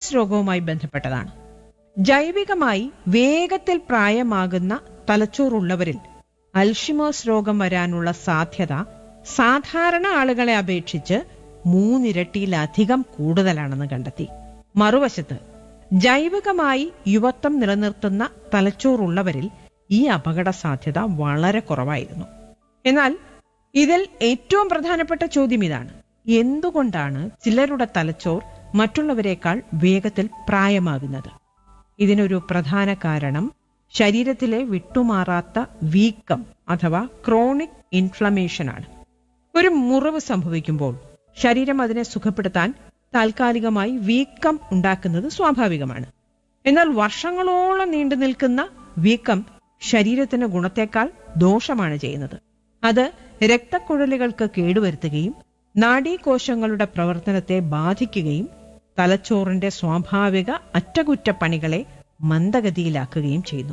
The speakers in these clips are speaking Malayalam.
അൽഷിമേഴ്സ് രോഗവുമായി ബന്ധപ്പെട്ടതാണ് ജൈവികമായി വേഗത്തിൽ പ്രായമാകുന്ന തലച്ചോറുള്ളവരിൽ അൽഷിമേഴ്സ് രോഗം വരാനുള്ള സാധ്യത സാധാരണ ആളുകളെ അപേക്ഷിച്ച് മൂന്നിരട്ടിയിലധികം കൂടുതലാണെന്ന് കണ്ടെത്തി മറുവശത്ത് ജൈവികമായി യുവത്വം നിലനിർത്തുന്ന തലച്ചോറുള്ളവരിൽ ഈ അപകട സാധ്യത വളരെ കുറവായിരുന്നു എന്നാൽ ഇതിൽ ഏറ്റവും പ്രധാനപ്പെട്ട ചോദ്യം ഇതാണ് എന്തുകൊണ്ടാണ് ചിലരുടെ തലച്ചോർ മറ്റുള്ളവരെക്കാൾ വേഗത്തിൽ പ്രായമാകുന്നത് ഇതിനൊരു പ്രധാന കാരണം ശരീരത്തിലെ വിട്ടുമാറാത്ത വീക്കം അഥവാ ക്രോണിക് ഇൻഫ്ലമേഷൻ ആണ് ഒരു മുറിവ് സംഭവിക്കുമ്പോൾ ശരീരം അതിനെ സുഖപ്പെടുത്താൻ താൽക്കാലികമായി വീക്കം ഉണ്ടാക്കുന്നത് സ്വാഭാവികമാണ് എന്നാൽ വർഷങ്ങളോളം നീണ്ടു നിൽക്കുന്ന വീക്കം ശരീരത്തിന് ഗുണത്തേക്കാൾ ദോഷമാണ് ചെയ്യുന്നത് അത് രക്തക്കുഴലുകൾക്ക് കേടുവരുത്തുകയും നാഡീകോശങ്ങളുടെ പ്രവർത്തനത്തെ ബാധിക്കുകയും തലച്ചോറിന്റെ സ്വാഭാവിക അറ്റകുറ്റപ്പണികളെ മന്ദഗതിയിലാക്കുകയും ചെയ്യുന്നു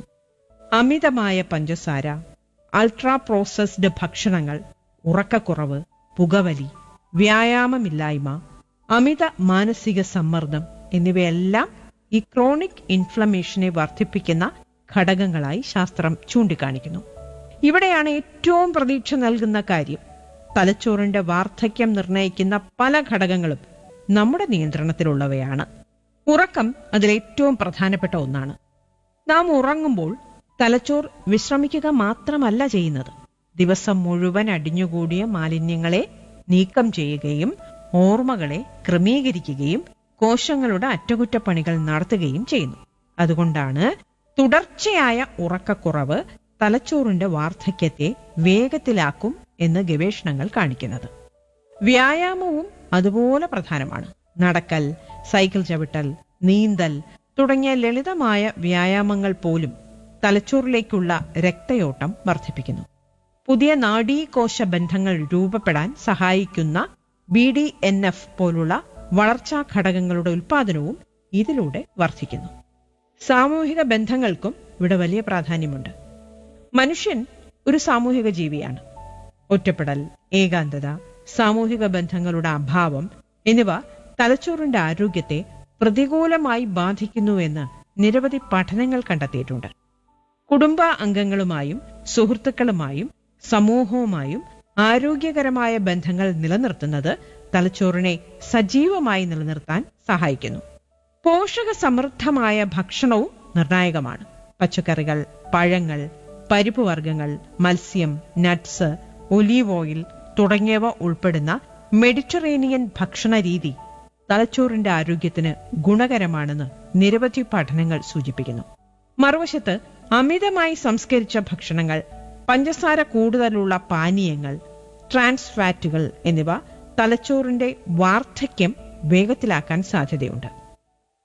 അമിതമായ പഞ്ചസാര അൾട്രാ പ്രോസസ്ഡ് ഭക്ഷണങ്ങൾ ഉറക്കക്കുറവ് പുകവലി വ്യായാമമില്ലായ്മ അമിത മാനസിക സമ്മർദ്ദം എന്നിവയെല്ലാം ഈ ക്രോണിക് ഇൻഫ്ലമേഷനെ വർദ്ധിപ്പിക്കുന്ന ഘടകങ്ങളായി ശാസ്ത്രം ചൂണ്ടിക്കാണിക്കുന്നു ഇവിടെയാണ് ഏറ്റവും പ്രതീക്ഷ നൽകുന്ന കാര്യം തലച്ചോറിന്റെ വാർദ്ധക്യം നിർണ്ണയിക്കുന്ന പല ഘടകങ്ങളും നമ്മുടെ നിയന്ത്രണത്തിലുള്ളവയാണ് ഉറക്കം അതിലേറ്റവും പ്രധാനപ്പെട്ട ഒന്നാണ് നാം ഉറങ്ങുമ്പോൾ തലച്ചോർ വിശ്രമിക്കുക മാത്രമല്ല ചെയ്യുന്നത് ദിവസം മുഴുവൻ അടിഞ്ഞുകൂടിയ മാലിന്യങ്ങളെ നീക്കം ചെയ്യുകയും ഓർമ്മകളെ ക്രമീകരിക്കുകയും കോശങ്ങളുടെ അറ്റകുറ്റപ്പണികൾ നടത്തുകയും ചെയ്യുന്നു അതുകൊണ്ടാണ് തുടർച്ചയായ ഉറക്കക്കുറവ് തലച്ചോറിന്റെ വാർദ്ധക്യത്തെ വേഗത്തിലാക്കും എന്ന് ഗവേഷണങ്ങൾ കാണിക്കുന്നത് വ്യായാമവും അതുപോലെ പ്രധാനമാണ് നടക്കൽ സൈക്കിൾ ചവിട്ടൽ നീന്തൽ തുടങ്ങിയ ലളിതമായ വ്യായാമങ്ങൾ പോലും തലച്ചോറിലേക്കുള്ള രക്തയോട്ടം വർദ്ധിപ്പിക്കുന്നു പുതിയ നാഡീകോശ ബന്ധങ്ങൾ രൂപപ്പെടാൻ സഹായിക്കുന്ന ബി ഡി എൻ എഫ് പോലുള്ള വളർച്ചാ ഘടകങ്ങളുടെ ഉൽപാദനവും ഇതിലൂടെ വർദ്ധിക്കുന്നു സാമൂഹിക ബന്ധങ്ങൾക്കും ഇവിടെ വലിയ പ്രാധാന്യമുണ്ട് മനുഷ്യൻ ഒരു സാമൂഹിക ജീവിയാണ് ഒറ്റപ്പെടൽ ഏകാന്തത സാമൂഹിക ബന്ധങ്ങളുടെ അഭാവം എന്നിവ തലച്ചോറിന്റെ ആരോഗ്യത്തെ പ്രതികൂലമായി ബാധിക്കുന്നുവെന്ന് നിരവധി പഠനങ്ങൾ കണ്ടെത്തിയിട്ടുണ്ട് കുടുംബ അംഗങ്ങളുമായും സുഹൃത്തുക്കളുമായും സമൂഹവുമായും ആരോഗ്യകരമായ ബന്ധങ്ങൾ നിലനിർത്തുന്നത് തലച്ചോറിനെ സജീവമായി നിലനിർത്താൻ സഹായിക്കുന്നു പോഷക സമൃദ്ധമായ ഭക്ഷണവും നിർണായകമാണ് പച്ചക്കറികൾ പഴങ്ങൾ പരിപ്പ് വർഗ്ഗങ്ങൾ മത്സ്യം നട്ട്സ് ഒലീവ് ഓയിൽ തുടങ്ങിയവ ഉൾപ്പെടുന്ന മെഡിറ്ററേനിയൻ ഭക്ഷണ രീതി തലച്ചോറിന്റെ ആരോഗ്യത്തിന് ഗുണകരമാണെന്ന് നിരവധി പഠനങ്ങൾ സൂചിപ്പിക്കുന്നു മറുവശത്ത് അമിതമായി സംസ്കരിച്ച ഭക്ഷണങ്ങൾ പഞ്ചസാര കൂടുതലുള്ള പാനീയങ്ങൾ ട്രാൻസ് ഫാറ്റുകൾ എന്നിവ തലച്ചോറിന്റെ വാർദ്ധക്യം വേഗത്തിലാക്കാൻ സാധ്യതയുണ്ട്